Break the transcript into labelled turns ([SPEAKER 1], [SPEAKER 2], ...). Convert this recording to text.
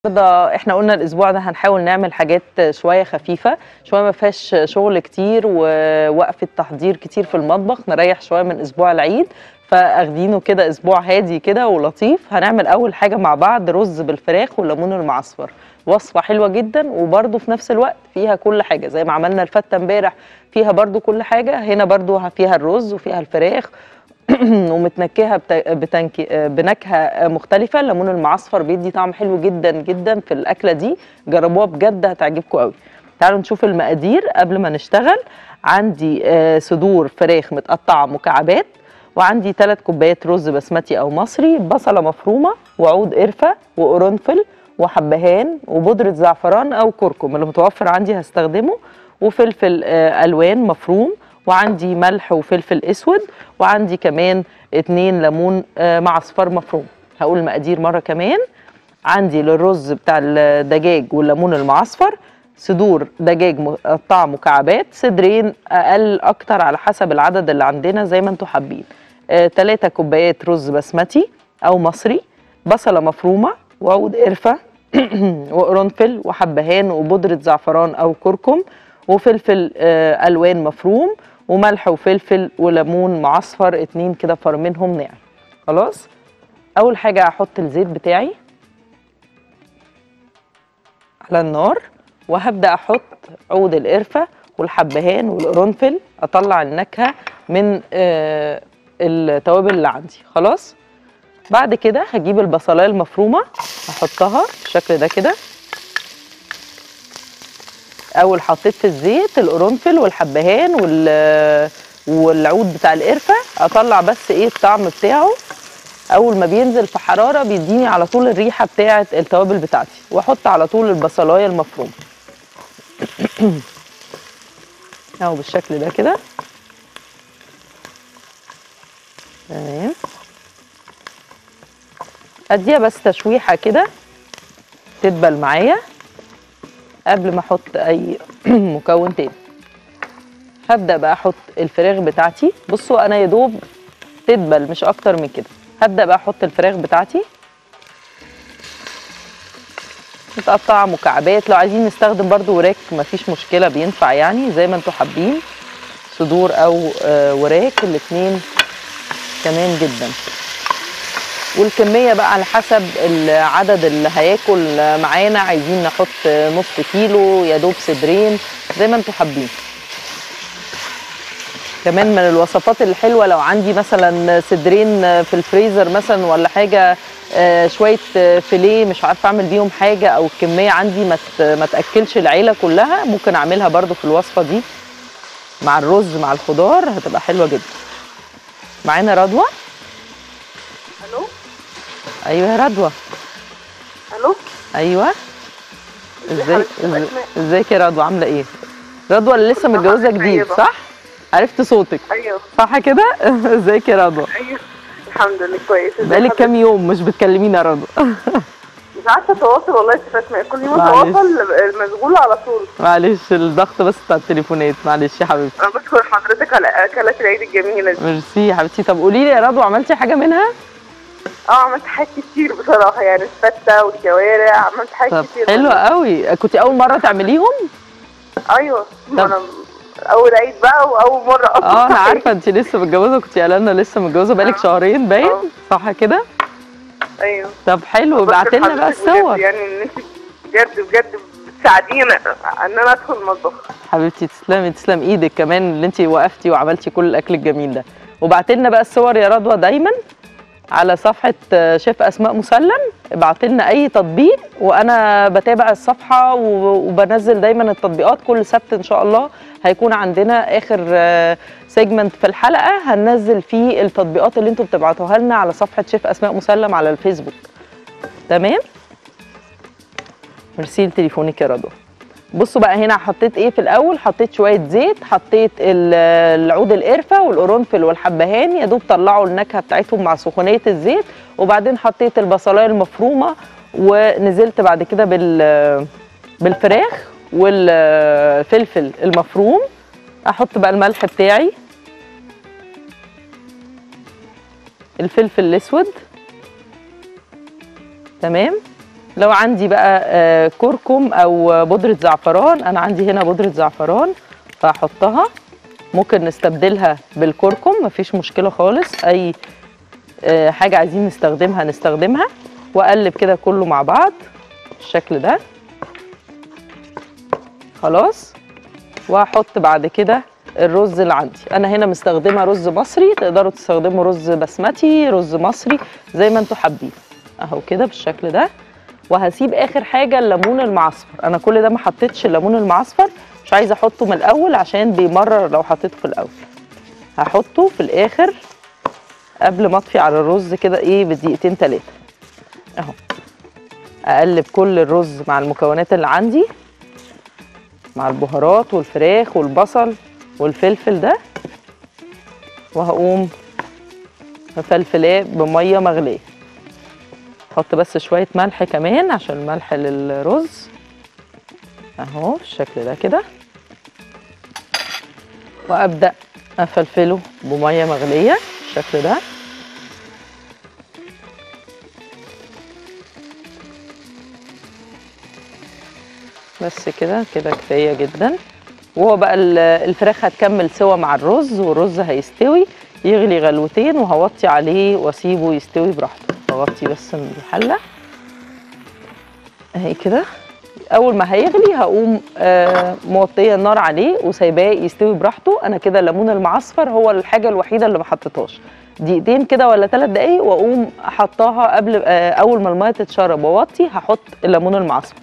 [SPEAKER 1] النهارده احنا قلنا الاسبوع ده هنحاول نعمل حاجات شويه خفيفه شويه ما فيهاش شغل كتير ووقفه تحضير كتير في المطبخ نريح شويه من اسبوع العيد فاخدينه كده اسبوع هادي كده ولطيف هنعمل اول حاجه مع بعض رز بالفراخ والليمون المعصفر وصفه حلوه جدا وبرده في نفس الوقت فيها كل حاجه زي ما عملنا الفته امبارح فيها برده كل حاجه هنا برده فيها الرز وفيها الفراخ ومتنكهه بت- بتنك... بنكهه مختلفه الليمون المعصفر بيدي طعم حلو جدا جدا في الاكله دي جربوها بجد هتعجبكم قوي تعالوا نشوف المقادير قبل ما نشتغل عندي آه، صدور فراخ متقطعه مكعبات وعندي 3 كوبايات رز بسمتي او مصري بصله مفرومه وعود قرفه وقرنفل وحبهان وبودره زعفران او كركم اللي متوفر عندي هستخدمه وفلفل آه، الوان مفروم وعندي ملح وفلفل اسود وعندي كمان اتنين ليمون آه، مع اصفار مفروم هقول المقادير مره كمان عندي للرز بتاع الدجاج والليمون المعصفر صدور دجاج مقطعه مكعبات صدرين اقل اكتر على حسب العدد اللي عندنا زي ما انتم حابين آه، تلاتة كوبايات رز بسمتي او مصري بصله مفرومه وعود قرفه وقرنفل وحبهان وبودره زعفران او كركم وفلفل آه، الوان مفروم وملح وفلفل وليمون معصفر اتنين كده فرمينهم ناعم خلاص اول حاجه هحط الزيت بتاعي على النار وهبدا احط عود القرفه والحبهان والقرنفل اطلع النكهه من آه، التوابل اللي عندي خلاص بعد كده هجيب البصلايه المفرومه احطها بالشكل ده كده اول حطيت في الزيت القرنفل والحبهان وال والعود بتاع القرفه اطلع بس ايه الطعم بتاعه اول ما بينزل في حراره بيديني على طول الريحه بتاعه التوابل بتاعتي واحط على طول البصلايه المفرومه اهو بالشكل ده كده تمام اديها بس تشويحه كده تدبل معايا قبل ما احط اي مكون تاني هبدا بقى احط الفراخ بتاعتي بصوا انا يا دوب تدبل مش اكتر من كده هبدا بقى احط الفراخ بتاعتي متقطعه مكعبات لو عايزين نستخدم برضو وراك مفيش مشكله بينفع يعني زي ما انتوا حابين صدور او آه، وراك الاتنين تمام جدا والكميه بقى على حسب العدد اللي هياكل معانا عايزين نحط نص كيلو يا دوب صدرين زي ما انتوا حابين كمان من الوصفات الحلوه لو عندي مثلا صدرين في الفريزر مثلا ولا حاجه آه، شويه آه، فيليه مش عارفه اعمل بيهم حاجه او الكميه عندي ما ت- ما تاكلش العيله كلها ممكن اعملها برضو في الوصفه دي مع الرز مع الخضار هتبقى حلوه جدا معانا رضوى
[SPEAKER 2] الو
[SPEAKER 1] ايوه يا رضوى
[SPEAKER 2] الو
[SPEAKER 1] ايوه ازاي
[SPEAKER 2] حضرتك
[SPEAKER 1] ازاي-
[SPEAKER 2] أسماء؟
[SPEAKER 1] ازيك يا رضوى عامله ايه رضوى اللي لسه
[SPEAKER 2] كل سنة
[SPEAKER 1] متجوزه
[SPEAKER 2] وحضرتك
[SPEAKER 1] جديد
[SPEAKER 2] طيبة.
[SPEAKER 1] صح عرفت صوتك
[SPEAKER 2] ايوه
[SPEAKER 1] صح كده ازيك يا رضوى
[SPEAKER 2] ايوه الحمد لله كويس ازي
[SPEAKER 1] بقالك
[SPEAKER 2] حضرتك؟
[SPEAKER 1] كام يوم مش بتكلمينا يا رضوى
[SPEAKER 2] مش عارفه اتواصل والله يا استاذ اسماء كل يوم
[SPEAKER 1] معلش.
[SPEAKER 2] اتواصل المشغول على طول
[SPEAKER 1] معلش الضغط بس بتاع التليفونات معلش يا حبيبتي
[SPEAKER 2] انا بشكر حضرتك على اكلات العيد الجميله دي
[SPEAKER 1] ميرسي يا حبيبتي طب قولي لي يا رضوى عملتي حاجه منها
[SPEAKER 2] اه عملت حاجات كتير بصراحه يعني الفته والكوارع عملت حاجات
[SPEAKER 1] طب
[SPEAKER 2] كتير
[SPEAKER 1] حلوه قوي كنت اول مره تعمليهم
[SPEAKER 2] ايوه ما انا اول عيد بقى واول مره اصلا
[SPEAKER 1] اه انا عارفه انت لسه متجوزه كنت قايله لنا لسه متجوزه بقالك
[SPEAKER 2] آه.
[SPEAKER 1] شهرين باين
[SPEAKER 2] آه.
[SPEAKER 1] صح كده
[SPEAKER 2] ايوه
[SPEAKER 1] طب حلو
[SPEAKER 2] بشكر
[SPEAKER 1] ابعتي لنا بقى
[SPEAKER 2] حضرتك بجد
[SPEAKER 1] الصور
[SPEAKER 2] يعني ان انت بجد بجد بتساعدينا ان انا ادخل المطبخ
[SPEAKER 1] حبيبتي تسلمي تسلم ايدك كمان اللي انت وقفتي وعملتي كل الاكل الجميل ده وبعتي لنا بقى الصور يا رضوى دايما على صفحه آه، شيف اسماء مسلم ابعتي لنا اي تطبيق وانا بتابع الصفحه و- وبنزل دايما التطبيقات كل سبت ان شاء الله هيكون عندنا اخر سيجمنت في الحلقه هننزل فيه التطبيقات اللي انتوا بتبعتوها لنا على صفحه شيف اسماء مسلم على الفيسبوك تمام ميرسي لتليفونك يا رضوى بصوا بقى هنا حطيت ايه في الاول حطيت شويه زيت حطيت ال- العود القرفه والقرنفل والحبهان يا دوب طلعوا النكهه بتاعتهم مع سخونيه الزيت وبعدين حطيت البصلايه المفرومه ونزلت بعد كده بال بالفراخ والفلفل المفروم احط بقى الملح بتاعي الفلفل الاسود تمام لو عندي بقى آه، كركم او بودره زعفران انا عندي هنا بودره زعفران فهحطها ممكن نستبدلها بالكركم مفيش مشكله خالص اي آه، حاجه عايزين نستخدمها نستخدمها واقلب كده كله مع بعض بالشكل ده خلاص وهحط بعد كده الرز اللي عندي انا هنا مستخدمه رز مصري تقدروا تستخدموا رز بسمتي رز مصري زي ما انتوا حابين اهو كده بالشكل ده وهسيب اخر حاجه الليمون المعصفر انا كل ده ما حطيتش الليمون المعصفر مش عايزه احطه من الاول عشان بيمرر لو حطيته في الاول هحطه في الاخر قبل ما اطفي على الرز كده ايه بدقيقتين تلاتة اهو اقلب كل الرز مع المكونات اللي عندي مع البهارات والفراخ والبصل والفلفل ده وهقوم مفلفلاه بميه مغليه احط بس شويه ملح كمان عشان الملح للرز اهو بالشكل ده كده وابدا افلفله بميه مغليه بالشكل ده بس كده كده كفايه جدا وهو بقى ال- الفراخ هتكمل سوا مع الرز والرز هيستوي يغلي غلوتين وهوطي عليه واسيبه يستوي براحته اغطي بس الحله اهي كده اول ما هيغلي هقوم آه موطيه النار عليه وسايباه يستوي براحته انا كده الليمون المعصفر هو الحاجه الوحيده اللي ما حطيتهاش دقيقتين كده ولا ثلاث دقايق واقوم حطاها قبل آه اول ما الميه تتشرب واوطي هحط الليمون المعصفر